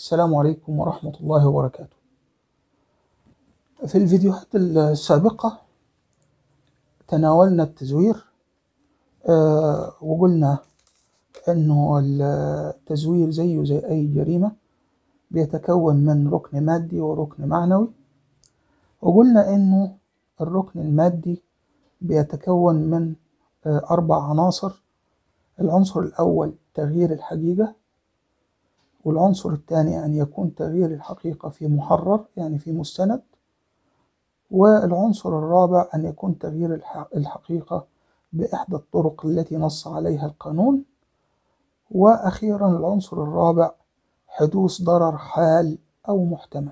السلام عليكم ورحمة الله وبركاته في الفيديوهات السابقة تناولنا التزوير آه، وقلنا انه التزوير زيه زي اي جريمة بيتكون من ركن مادي وركن معنوي وقلنا انه الركن المادي بيتكون من آه، اربع عناصر العنصر الاول تغيير الحقيقة والعنصر الثاني أن يكون تغيير الحقيقة في محرر يعني في مستند والعنصر الرابع أن يكون تغيير الحقيقة بإحدى الطرق التي نص عليها القانون وأخيرا العنصر الرابع حدوث ضرر حال أو محتمل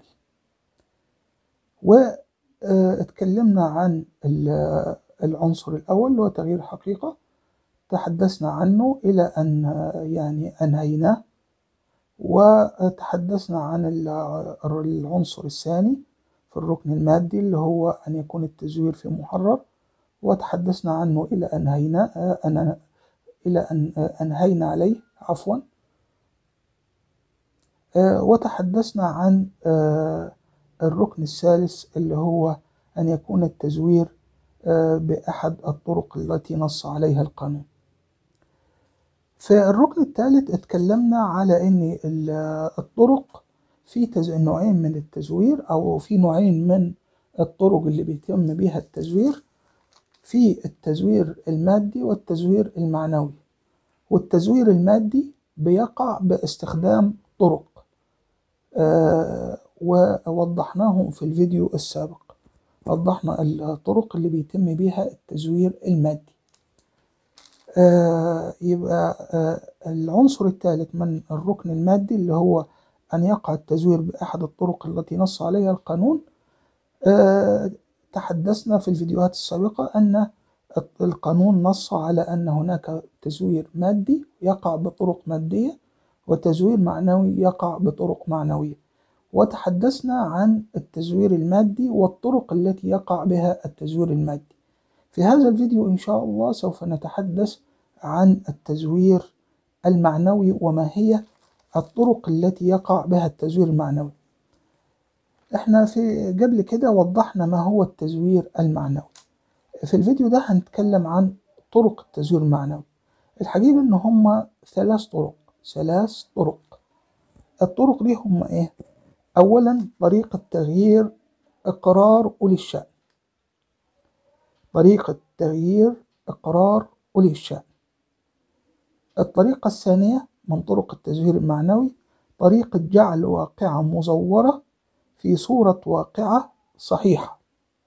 واتكلمنا عن العنصر الأول اللي هو تغيير الحقيقة تحدثنا عنه إلى أن يعني أنهيناه وتحدثنا عن العنصر الثاني في الركن المادي اللي هو أن يكون التزوير في محرر وتحدثنا عنه إلى أنهينا أن إلى أن أنهينا عليه عفوا وتحدثنا عن الركن الثالث اللي هو أن يكون التزوير بأحد الطرق التي نص عليها القانون في الركن الثالث اتكلمنا على ان الطرق في تز... نوعين من التزوير او في نوعين من الطرق اللي بيتم بيها التزوير في التزوير المادي والتزوير المعنوي والتزوير المادي بيقع باستخدام طرق آه ووضحناهم في الفيديو السابق وضحنا الطرق اللي بيتم بيها التزوير المادي آه يبقى آه العنصر الثالث من الركن المادي اللي هو أن يقع التزوير بأحد الطرق التي نص عليها القانون آه تحدثنا في الفيديوهات السابقة أن القانون نص على أن هناك تزوير مادي يقع بطرق مادية وتزوير معنوي يقع بطرق معنوية وتحدثنا عن التزوير المادي والطرق التي يقع بها التزوير المادي في هذا الفيديو إن شاء الله سوف نتحدث عن التزوير المعنوي وما هي الطرق التي يقع بها التزوير المعنوي احنا في قبل كده وضحنا ما هو التزوير المعنوي في الفيديو ده هنتكلم عن طرق التزوير المعنوي الحقيقة ان هما ثلاث طرق ثلاث طرق الطرق دي هما ايه اولا طريقة تغيير اقرار اولي الشأن طريقة تغيير إقرار أولي الشأن الطريقة الثانية من طرق التزوير المعنوي طريقة جعل واقعة مزورة في صورة واقعة صحيحة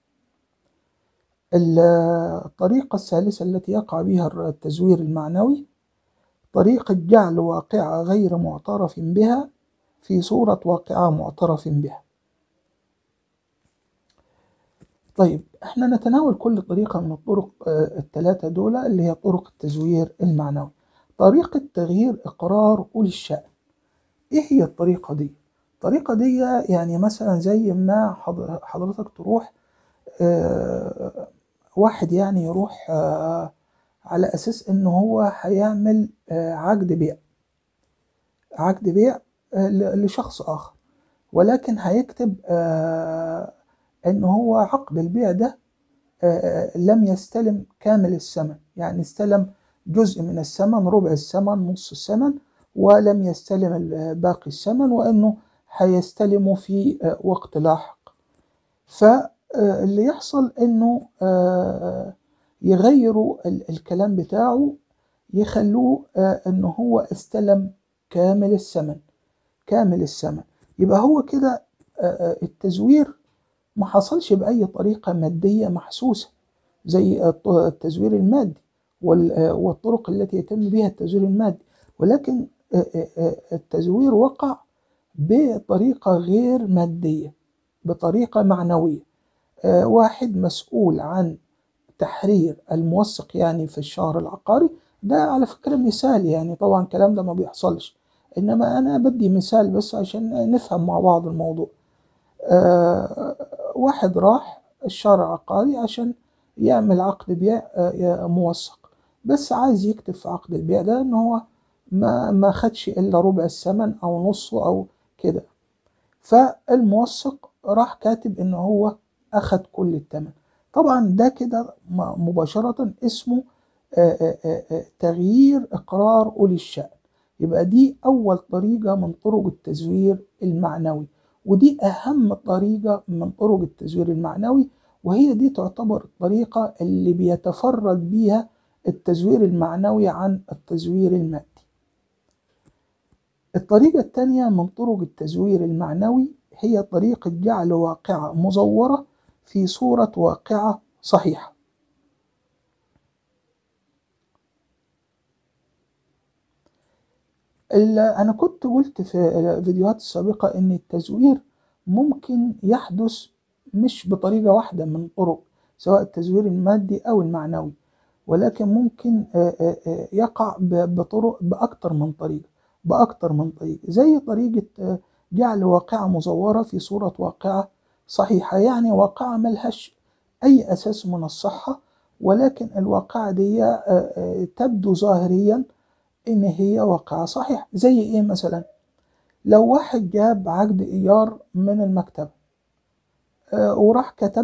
الطريقة الثالثة التي يقع بها التزوير المعنوي طريقة جعل واقعة غير معترف بها في صورة واقعة معترف بها طيب احنا نتناول كل طريقة من الطرق الثلاثة دول اللي هي طرق التزوير المعنوي طريقة تغيير إقرار أولي الشأن إيه هي الطريقة دي؟ الطريقة دي يعني مثلا زي ما حضرتك تروح اه واحد يعني يروح اه على أساس إن هو هيعمل اه عقد بيع عقد بيع لشخص آخر ولكن هيكتب ان هو عقد البيع ده لم يستلم كامل الثمن يعني استلم جزء من الثمن ربع الثمن نص الثمن ولم يستلم باقي الثمن وانه هيستلمه في وقت لاحق فاللي يحصل انه يغيروا الكلام بتاعه يخلوه انه هو استلم كامل الثمن كامل الثمن يبقى هو كده التزوير ما حصلش بأي طريقة مادية محسوسة زي التزوير المادي والطرق التي يتم بها التزوير المادي ولكن التزوير وقع بطريقة غير مادية بطريقة معنوية واحد مسؤول عن تحرير الموثق يعني في الشهر العقاري ده على فكرة مثال يعني طبعا الكلام ده ما بيحصلش إنما أنا بدي مثال بس عشان نفهم مع بعض الموضوع آه واحد راح الشهر العقاري عشان يعمل عقد بيع آه موثق بس عايز يكتب في عقد البيع ده ان هو ما ما خدش الا ربع الثمن او نصه او كده فالموثق راح كاتب ان هو اخد كل الثمن طبعا ده كده م- مباشرة اسمه آه، آه، آه، آه، تغيير اقرار اولي الشأن يبقى دي اول طريقة من طرق التزوير المعنوي ودي اهم طريقة من طرق التزوير المعنوي وهي دي تعتبر الطريقة اللي بيتفرد بيها التزوير المعنوي عن التزوير المادي الطريقة الثانية من طرق التزوير المعنوي هي طريقة جعل واقعة مزورة في صورة واقعة صحيحة ال- أنا كنت قلت في الفيديوهات السابقة إن التزوير ممكن يحدث مش بطريقة واحدة من طرق سواء التزوير المادي أو المعنوي ولكن ممكن آه، آه، آه، يقع ب- بطرق بأكتر من طريقة بأكتر من طريقة زي طريقة آه، جعل واقعة مزورة في صورة واقعة صحيحة يعني واقعة ملهاش أي أساس من الصحة ولكن الواقعة دي آه، آه، تبدو ظاهريا إن هي واقعة صحيحة زي إيه مثلا لو واحد جاب عقد إيجار من المكتبة آه، وراح كتب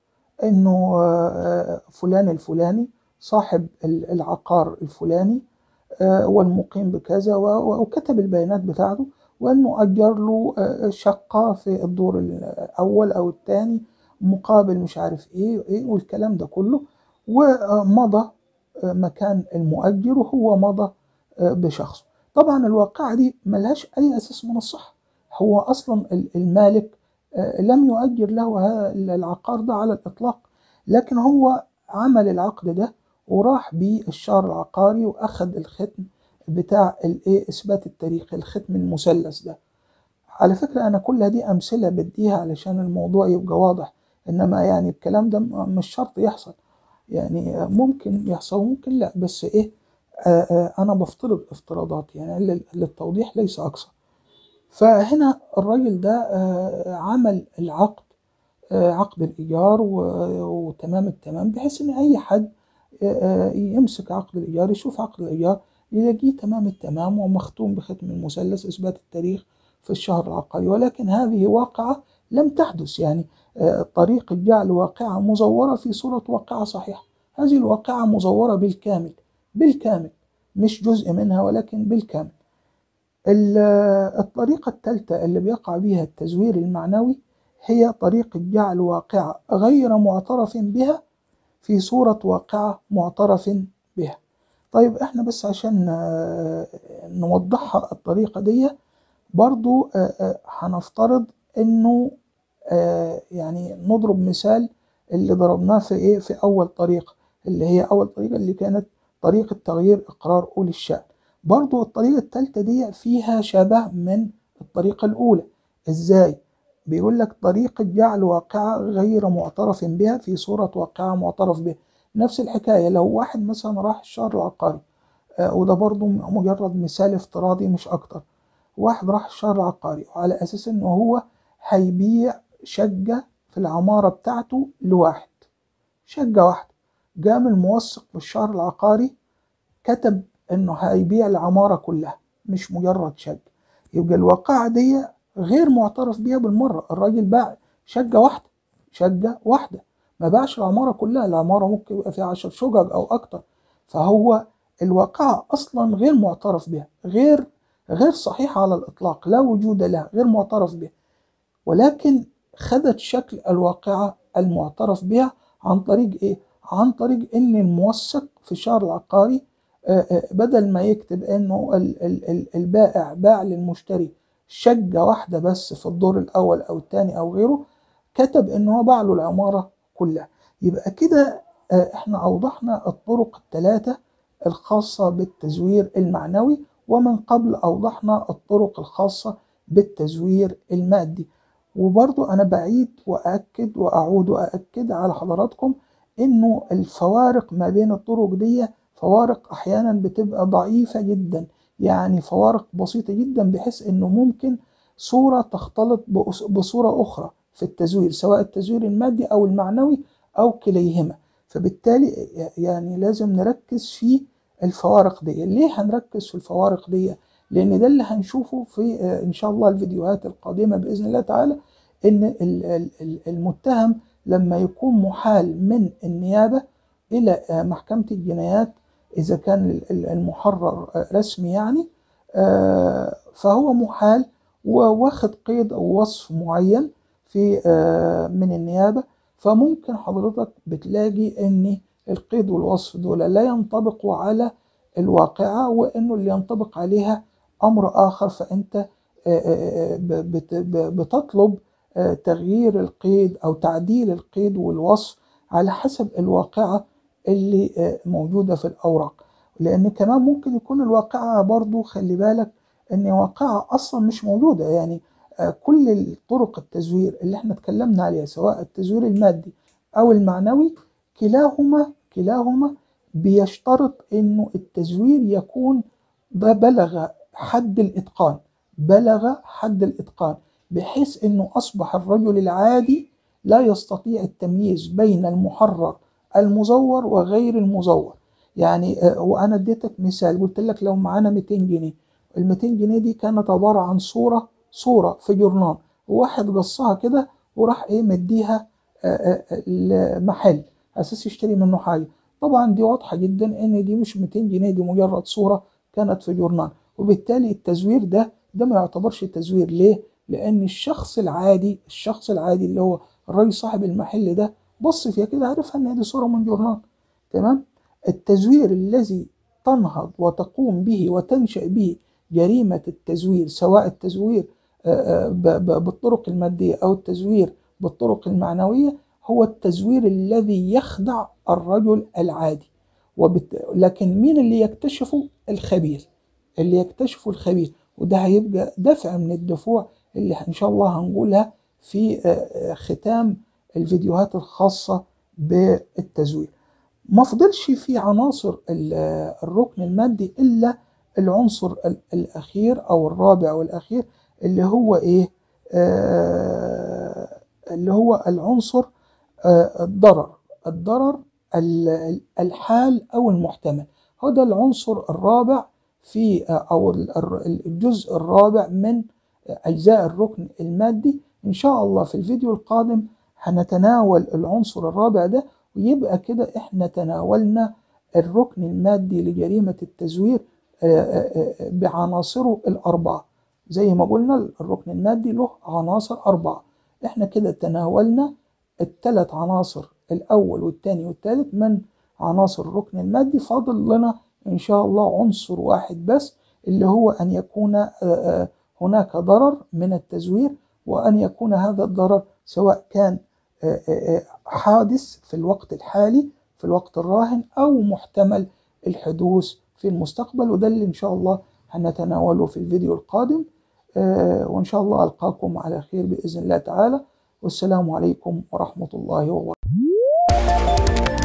إنه آه، فلان الفلاني صاحب ال- العقار الفلاني آه، والمقيم بكذا و- و- وكتب البيانات بتاعته وانه اجر له آه، شقه في الدور الاول او الثاني مقابل مش عارف ايه ايه والكلام ده كله ومضى آه، مكان المؤجر وهو مضى آه، بشخصه طبعا الواقعه دي ملهاش اي اساس من الصحه هو اصلا ال- المالك آه، لم يؤجر له هذا العقار ده على الاطلاق لكن هو عمل العقد ده وراح بالشهر العقاري واخد الختم بتاع الايه اثبات التاريخ الختم المثلث ده على فكرة أنا كل دي أمثلة بديها علشان الموضوع يبقى واضح إنما يعني الكلام ده م- مش شرط يحصل يعني ممكن يحصل وممكن لا بس إيه آه آه أنا بفترض افتراضات يعني لل- للتوضيح ليس أكثر فهنا الراجل ده آه عمل العقد آه عقد الإيجار و- وتمام التمام بحيث إن أي حد آه، يمسك عقد الإيجار يشوف عقد الإيجار يلاقيه تمام التمام ومختوم بختم المثلث إثبات التاريخ في الشهر العقاري ولكن هذه واقعة لم تحدث يعني آه، طريقة جعل واقعة مزورة في صورة واقعة صحيحة هذه الواقعة مزورة بالكامل بالكامل مش جزء منها ولكن بالكامل ال- الطريقة الثالثة اللي بيقع بها التزوير المعنوي هي طريقة جعل واقعة غير معترف بها في صورة واقعة معترف بها طيب احنا بس عشان آه، نوضحها الطريقة دي برضو آه، آه، هنفترض انه آه، يعني نضرب مثال اللي ضربناه في ايه في اول طريقة اللي هي اول طريقة اللي كانت طريقة تغيير اقرار اولي الشأن برضو الطريقة الثالثة دي فيها شبه من الطريقة الاولى ازاي بيقول لك طريقة جعل واقعة غير معترف بها في صورة واقعة معترف بها نفس الحكاية لو واحد مثلا راح الشهر العقاري آه، وده برضو مجرد مثال افتراضي مش أكتر واحد راح الشهر العقاري وعلى أساس إنه هو هيبيع شقة في العمارة بتاعته لواحد شقة واحدة قام الموثق بالشهر العقاري كتب إنه هيبيع العمارة كلها مش مجرد شقة يبقى الواقعة دي غير معترف بيها بالمرة الراجل باع شقة واحدة شقة واحدة ما باعش العمارة كلها العمارة ممكن يبقى فيها عشر شقق أو أكتر فهو الواقعة أصلا غير معترف بها غير غير صحيحة على الإطلاق لا وجود لها غير معترف بها ولكن خدت شكل الواقعة المعترف بها عن طريق إيه؟ عن طريق إن الموثق في الشهر العقاري آه، آه، بدل ما يكتب إنه ال- ال- ال- البائع باع للمشتري شقة واحدة بس في الدور الأول أو الثاني أو غيره كتب إنه هو باع له العمارة كلها يبقى كده آه، إحنا أوضحنا الطرق الثلاثة الخاصة بالتزوير المعنوي ومن قبل أوضحنا الطرق الخاصة بالتزوير المادي وبرضو أنا بعيد وأكد وأعود وأكد على حضراتكم إنه الفوارق ما بين الطرق دي فوارق أحيانا بتبقى ضعيفة جدا يعني فوارق بسيطة جدا بحيث إنه ممكن صورة تختلط بأس- بصورة أخرى في التزوير سواء التزوير المادي أو المعنوي أو كليهما فبالتالي يعني لازم نركز في الفوارق دي ليه هنركز في الفوارق دي لان ده اللي هنشوفه في ان شاء الله الفيديوهات القادمه باذن الله تعالى ان المتهم لما يكون محال من النيابه الى محكمه الجنايات اذا كان المحرر رسمي يعني فهو محال وواخد قيد او وصف معين في من النيابه فممكن حضرتك بتلاقي ان القيد والوصف دول لا ينطبقوا على الواقعة وانه اللي ينطبق عليها امر اخر فانت بتطلب تغيير القيد او تعديل القيد والوصف على حسب الواقعة اللي موجودة في الاوراق لان كمان ممكن يكون الواقعة برضو خلي بالك ان واقعة اصلا مش موجودة يعني كل الطرق التزوير اللي احنا اتكلمنا عليها سواء التزوير المادي او المعنوي كلاهما كلاهما بيشترط انه التزوير يكون ده بلغ حد الاتقان بلغ حد الاتقان بحيث انه اصبح الرجل العادي لا يستطيع التمييز بين المحرر المزور وغير المزور يعني وانا اديتك مثال قلت لك لو معانا 200 جنيه ال 200 جنيه دي كانت عباره عن صوره صوره في جورنال وواحد قصها كده وراح ايه مديها المحل اساس يشتري منه حاجه طبعا دي واضحه جدا ان دي مش 200 جنيه دي مجرد صوره كانت في جورنال وبالتالي التزوير ده ده ما يعتبرش تزوير ليه لان الشخص العادي الشخص العادي اللي هو الراجل صاحب المحل ده بص فيها كده عرفها ان دي صوره من جورنال تمام التزوير الذي تنهض وتقوم به وتنشا به جريمه التزوير سواء التزوير بالطرق الماديه او التزوير بالطرق المعنويه هو التزوير الذي يخدع الرجل العادي وبت... لكن مين اللي يكتشفه الخبير اللي يكتشفه الخبير وده هيبقى دفع من الدفوع اللي ان شاء الله هنقولها في ختام الفيديوهات الخاصة بالتزوير ما فضلش في عناصر الركن المادي إلا العنصر الأخير أو الرابع والأخير اللي هو إيه آه اللي هو العنصر آه الضرر الضرر الحال أو المحتمل هذا العنصر الرابع في أو الجزء الرابع من أجزاء الركن المادي إن شاء الله في الفيديو القادم هنتناول العنصر الرابع ده ويبقى كده إحنا تناولنا الركن المادي لجريمة التزوير بعناصره الأربعة زي ما قلنا الركن المادي له عناصر أربعة إحنا كده تناولنا الثلاث عناصر الأول والثاني والثالث من عناصر الركن المادي فاضل لنا إن شاء الله عنصر واحد بس اللي هو أن يكون هناك ضرر من التزوير وأن يكون هذا الضرر سواء كان حادث في الوقت الحالي في الوقت الراهن أو محتمل الحدوث في المستقبل وده اللي إن شاء الله هنتناوله في الفيديو القادم وإن شاء الله ألقاكم على خير بإذن الله تعالى والسلام عليكم ورحمة الله وبركاته